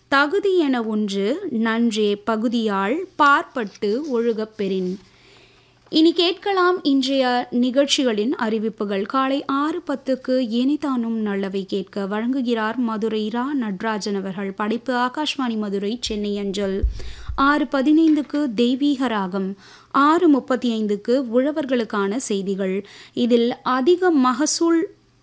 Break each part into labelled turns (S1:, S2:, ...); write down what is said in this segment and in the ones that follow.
S1: தகுதி என ஒன்று நன்றே பகுதியால் பார்ப்பட்டு ஒழுகப் பெறின் இனி கேட்கலாம் இன்றைய நிகழ்ச்சிகளின் அறிவிப்புகள் காலை ஆறு பத்துக்கு ஏனிதானும் நல்லவை கேட்க வழங்குகிறார் மதுரை ரா நடராஜன் அவர்கள் படைப்பு ஆகாஷ்வாணி மதுரை சென்னை அஞ்சல் ஆறு பதினைந்துக்கு தெய்வீக ராகம் ஆறு முப்பத்தி ஐந்துக்கு உழவர்களுக்கான செய்திகள் இதில் அதிக மகசூல்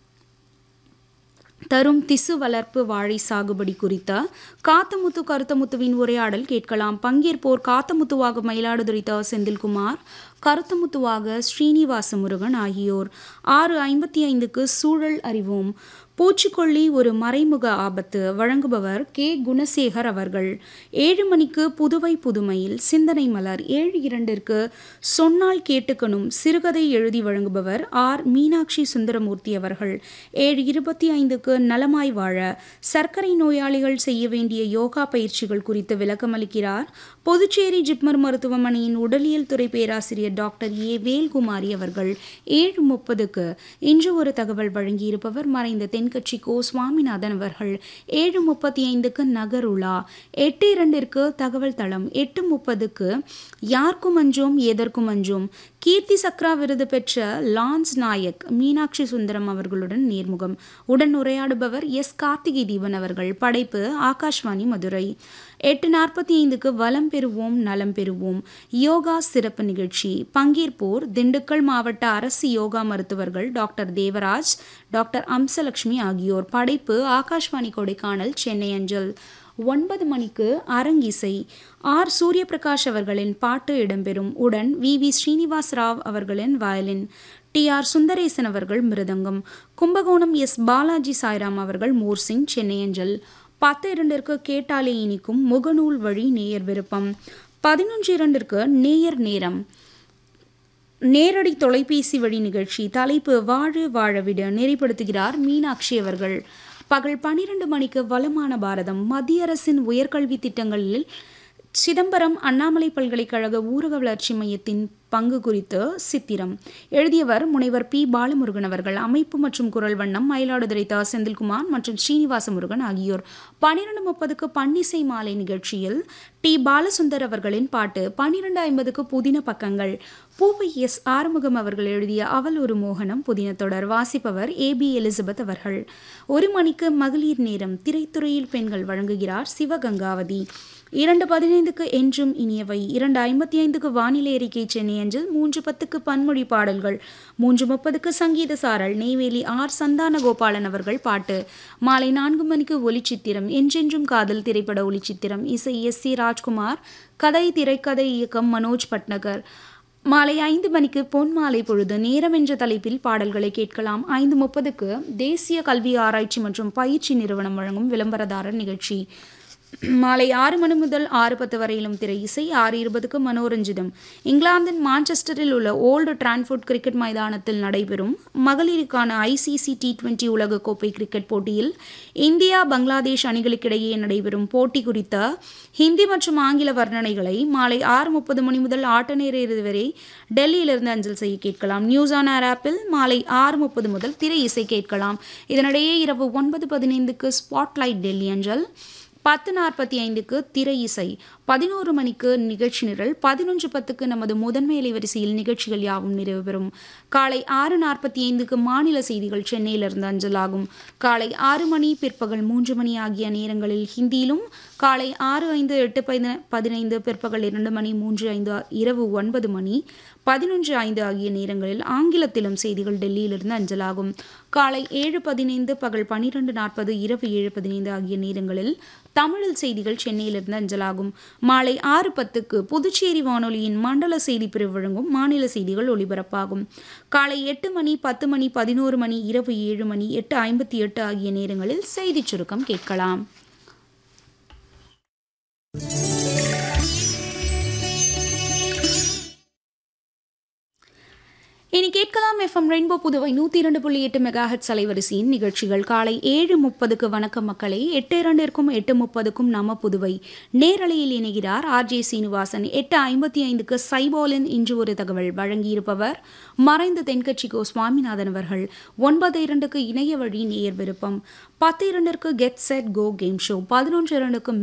S1: தரும் திசு வளர்ப்பு வாழை சாகுபடி குறித்த காத்தமுத்து கருத்தமுத்துவின் உரையாடல் கேட்கலாம் பங்கேற்போர் காத்தமுத்துவாக மயிலாடுதுறை த செந்தில்குமார் கருத்தமுத்துவாக ஸ்ரீனிவாச முருகன் ஆகியோர் ஆறு ஐம்பத்தி ஐந்துக்கு சூழல் அறிவோம் பூச்சிக்கொல்லி ஒரு மறைமுக ஆபத்து வழங்குபவர் கே குணசேகர் அவர்கள் ஏழு மணிக்கு புதுவை புதுமையில் சிந்தனை மலர் ஏழு இரண்டிற்கு சொன்னால் கேட்டுக்கணும் சிறுகதை எழுதி வழங்குபவர் ஆர் மீனாட்சி சுந்தரமூர்த்தி அவர்கள் ஏழு இருபத்தி ஐந்துக்கு நலமாய் வாழ சர்க்கரை நோயாளிகள் செய்ய வேண்டிய யோகா பயிற்சிகள் குறித்து விளக்கமளிக்கிறார் புதுச்சேரி ஜிப்மர் மருத்துவமனையின் உடலியல் துறை பேராசிரியர் டாக்டர் ஏ வேல்குமாரி அவர்கள் ஏழு முப்பதுக்கு இன்று ஒரு தகவல் வழங்கியிருப்பவர் மறைந்த தென்கட்சி கோ சுவாமிநாதன் அவர்கள் ஏழு முப்பத்தி ஐந்துக்கு நகருலா எட்டு இரண்டிற்கு தகவல் தளம் எட்டு முப்பதுக்கு யாருக்கும் அஞ்சோம் எதற்கும் அஞ்சோம் கீர்த்தி சக்ரா விருது பெற்ற லான்ஸ் நாயக் மீனாட்சி சுந்தரம் அவர்களுடன் நேர்முகம் உடன் உரையாடுபவர் எஸ் கார்த்திகை தீபன் அவர்கள் படைப்பு ஆகாஷ்வாணி மதுரை எட்டு நாற்பத்தி ஐந்துக்கு வலம் பெறுவோம் நலம் பெறுவோம் யோகா சிறப்பு நிகழ்ச்சி பங்கேற்போர் திண்டுக்கல் மாவட்ட அரசு யோகா மருத்துவர்கள் டாக்டர் தேவராஜ் டாக்டர் அம்சலட்சுமி ஆகியோர் படைப்பு ஆகாஷ்வாணி கொடைக்கானல் சென்னை அஞ்சல் ஒன்பது மணிக்கு அரங்கிசை ஆர் சூரியபிரகாஷ் அவர்களின் பாட்டு இடம்பெறும் உடன் வி வி ஸ்ரீனிவாஸ் ராவ் அவர்களின் வயலின் டி ஆர் சுந்தரேசன் அவர்கள் மிருதங்கம் கும்பகோணம் எஸ் பாலாஜி சாய்ராம் அவர்கள் மோர்சிங் சென்னை அஞ்சல் பத்து இரண்டிற்கு கேட்டாலே இனிக்கும் முகநூல் வழி நேயர் விருப்பம் பதினொன்று இரண்டிற்கு நேயர் நேரம் நேரடி தொலைபேசி வழி நிகழ்ச்சி தலைப்பு வாழு வாழவிட நெறிப்படுத்துகிறார் மீனாட்சி அவர்கள் பகல் பனிரெண்டு மணிக்கு வளமான பாரதம் மத்திய அரசின் உயர்கல்வி திட்டங்களில் சிதம்பரம் அண்ணாமலை பல்கலைக்கழக ஊரக வளர்ச்சி மையத்தின் பங்கு குறித்து சித்திரம் எழுதியவர் முனைவர் பி பாலமுருகன் அவர்கள் அமைப்பு மற்றும் குரல் வண்ணம் மயிலாடுதுறை த செந்தில்குமார் மற்றும் ஸ்ரீனிவாச முருகன் ஆகியோர் பன்னிரண்டு முப்பதுக்கு பன்னிசை மாலை நிகழ்ச்சியில் டி பாலசுந்தர் அவர்களின் பாட்டு பன்னிரண்டு ஐம்பதுக்கு புதின பக்கங்கள் பூவை எஸ் ஆறுமுகம் அவர்கள் எழுதிய அவள் ஒரு மோகனம் புதின தொடர் வாசிப்பவர் ஏ பி எலிசபெத் அவர்கள் ஒரு மணிக்கு மகளிர் நேரம் திரைத்துறையில் பெண்கள் வழங்குகிறார் சிவகங்காவதி இரண்டு பதினைந்துக்கு என்றும் இனியவை இரண்டு ஐம்பத்தி ஐந்துக்கு வானிலை அறிக்கை சென்னை அஞ்சல் மூன்று பத்துக்கு பன்மொழி பாடல்கள் மூன்று முப்பதுக்கு சங்கீத சாரல் நெய்வேலி ஆர் சந்தான கோபாலன் அவர்கள் பாட்டு மாலை நான்கு மணிக்கு ஒளிச்சித்திரம் என்றென்றும் காதல் திரைப்பட ஒளிச்சித்திரம் இசை எஸ் சி ராஜ்குமார் கதை திரைக்கதை இயக்கம் மனோஜ் பட்னகர் மாலை ஐந்து மணிக்கு பொன் மாலை பொழுது நேரம் என்ற தலைப்பில் பாடல்களை கேட்கலாம் ஐந்து முப்பதுக்கு தேசிய கல்வி ஆராய்ச்சி மற்றும் பயிற்சி நிறுவனம் வழங்கும் விளம்பரதாரர் நிகழ்ச்சி மாலை ஆறு மணி முதல் ஆறு பத்து வரையிலும் திரை இசை ஆறு இருபதுக்கு மனோரஞ்சிதம் இங்கிலாந்தின் மான்செஸ்டரில் உள்ள ஓல்டு டிரான்ஃபோர்ட் கிரிக்கெட் மைதானத்தில் நடைபெறும் மகளிருக்கான ஐசிசி டி டுவெண்டி உலகக்கோப்பை கிரிக்கெட் போட்டியில் இந்தியா பங்களாதேஷ் அணிகளுக்கிடையே நடைபெறும் போட்டி குறித்த ஹிந்தி மற்றும் ஆங்கில வர்ணனைகளை மாலை ஆறு முப்பது மணி முதல் ஆட்ட நேர இறுதி வரை டெல்லியிலிருந்து அஞ்சல் செய்ய கேட்கலாம் நியூஸ் ஆன் ஏர் ஆப்பில் மாலை ஆறு முப்பது முதல் திரை இசை கேட்கலாம் இதனிடையே இரவு ஒன்பது பதினைந்துக்கு ஸ்பாட்லைட் டெல்லி அஞ்சல் பத்து நாற்பத்தி ஐந்துக்கு திரை இசை பதினோரு மணிக்கு நிகழ்ச்சி நிரல் பதினொன்று பத்துக்கு நமது முதன்மை அலைவரிசையில் நிகழ்ச்சிகள் யாவும் நிறைவு பெறும் காலை ஆறு நாற்பத்தி ஐந்துக்கு மாநில செய்திகள் சென்னையிலிருந்து அஞ்சலாகும் காலை ஆறு மணி பிற்பகல் மூன்று மணி ஆகிய நேரங்களில் ஹிந்தியிலும் காலை ஆறு ஐந்து எட்டு பதின பதினைந்து பிற்பகல் இரண்டு மணி மூன்று ஐந்து இரவு ஒன்பது மணி பதினொன்று ஐந்து ஆகிய நேரங்களில் ஆங்கிலத்திலும் செய்திகள் டெல்லியிலிருந்து அஞ்சலாகும் காலை ஏழு பதினைந்து பகல் பன்னிரெண்டு நாற்பது இரவு ஏழு பதினைந்து ஆகிய நேரங்களில் தமிழில் செய்திகள் சென்னையிலிருந்து அஞ்சலாகும் மாலை ஆறு பத்துக்கு புதுச்சேரி வானொலியின் மண்டல செய்தி பிரிவு வழங்கும் மாநில செய்திகள் ஒலிபரப்பாகும் காலை எட்டு மணி பத்து மணி பதினோரு மணி இரவு ஏழு மணி எட்டு ஐம்பத்தி எட்டு ஆகிய நேரங்களில் செய்திச் சுருக்கம் கேட்கலாம் இனி கேட்கலாம் எஃப்எம் ரெயின்போ புதுவை நூற்றி இரண்டு புள்ளி எட்டு மெகாஹெட் அலைவரிசையின் நிகழ்ச்சிகள் காலை ஏழு முப்பதுக்கு வணக்கம் மக்களே எட்டு இரண்டிற்கும் எட்டு முப்பதுக்கும் நம்ம புதுவை நேரலையில் இணைகிறார் ஆர்ஜே சீனிவாசன் எட்டு ஐம்பத்தி ஐந்துக்கு சைபாலின் இன்று ஒரு தகவல் வழங்கியிருப்பவர் மறைந்த தென்கட்சி கோ சுவாமிநாதன் அவர்கள் ஒன்பது இரண்டுக்கு இணைய வழி நேயர் விருப்பம் பத்து இரண்டிற்கு get set go game show பதினொன்று இரண்டுக்கு